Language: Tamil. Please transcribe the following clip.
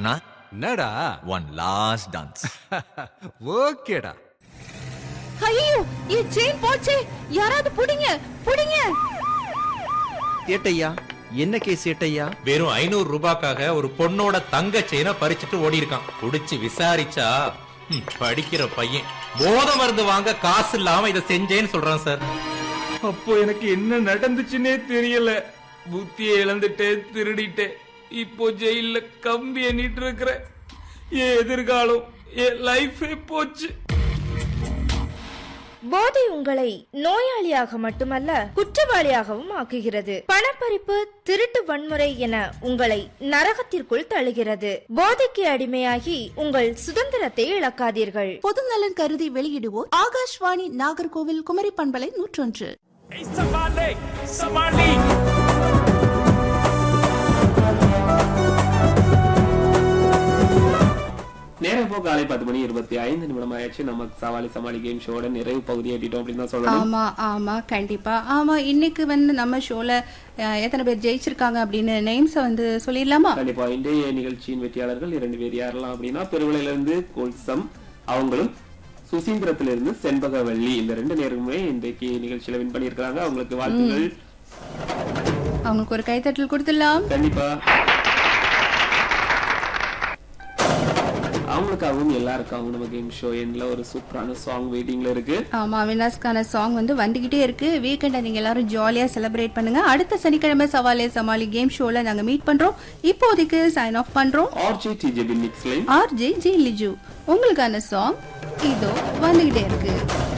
அண்ணா என்னடா ஒன் லாஸ்ட் டான்ஸ் ஓகேடா ஐயோ என் செயின் போச்சே யாராவது புடிங்க புடிங்க ஏட்டையா என்ன கேஸ் ஏட்டையா வெறும் ஐநூறு ரூபாய்க்காக ஒரு பொண்ணோட தங்க செயினை பறிச்சுட்டு ஓடி இருக்கான் புடிச்சு விசாரிச்சா ம், படிக்கிற பையன் போத மருந்து வாங்க காசு இல்லாம இதை செஞ்சேன்னு சொல்றான் சார் அப்போ எனக்கு என்ன நடந்துச்சுன்னே தெரியல புத்தியை இழந்துட்டேன் திருடிட்டேன் இப்போ ஜெயில கம்பி எண்ணிட்டு இருக்கிறேன் என் எதிர்காலம் என் லைஃபே போச்சு போதை உங்களை நோயாளியாக மட்டுமல்ல குற்றவாளியாகவும் ஆக்குகிறது பணப்பறிப்பு திருட்டு வன்முறை என உங்களை நரகத்திற்குள் தள்ளுகிறது போதைக்கு அடிமையாகி உங்கள் சுதந்திரத்தை இழக்காதீர்கள் பொதுநலன் கருதி வெளியிடுவோர் ஆகாஷ்வாணி நாகர்கோவில் குமரி பண்பலை நூற்றொன்று நேரம் போ காலை பத்து மணி இருபத்தி ஐந்து நிமிடம் ஆயிடுச்சு நம்ம சவாலி சமாளி கேம் ஷோட நிறைவு பகுதி எட்டிட்டோம் அப்படின்னு தான் சொல்லணும் ஆமா ஆமா கண்டிப்பா ஆமா இன்னைக்கு வந்து நம்ம ஷோல அஹ், எத்தனை பேர் ஜெயிச்சிருக்காங்க அப்படின்னு நேம்ஸ வந்து சொல்லிடலாமா கண்டிப்பா இன்றைய நிகழ்ச்சியின் வெற்றியாளர்கள் இரண்டு பேர் யாரெல்லாம் அப்படின்னா பெருவிலையில இருந்து கொல்சம் அவங்களும் சுசீந்திரத்திலிருந்து செண்பகவல்லி இந்த ரெண்டு நேரமுமே இன்றைக்கு நிகழ்ச்சியில வின் பண்ணியிருக்காங்க அவங்களுக்கு வாழ்த்துக்கள் அவங்களுக்கு ஒரு கைத்தட்டல் கொடுத்துடலாம் கண்டிப்பா அவங்களுக்காகவும் எல்லாருக்காகவும் நம்ம கேம் ஷோ எண்ட்ல ஒரு சூப்பரான சாங் வெயிட்டிங்ல இருக்கு ஆமா வினாஸ்க்கான சாங் வந்து வந்துகிட்டே இருக்கு வீக்கெண்டை நீங்க எல்லாரும் ஜாலியா செலிப்ரேட் பண்ணுங்க அடுத்த சனிக்கிழமை சவாலே சமாளி கேம் ஷோல நாங்க மீட் பண்றோம் இப்போதைக்கு சைன் ஆஃப் பண்றோம் ஆர்ஜி டிஜேபி mix line R J G Liju உங்களுக்கான சாங் இதோ வந்துகிட்டே இருக்கு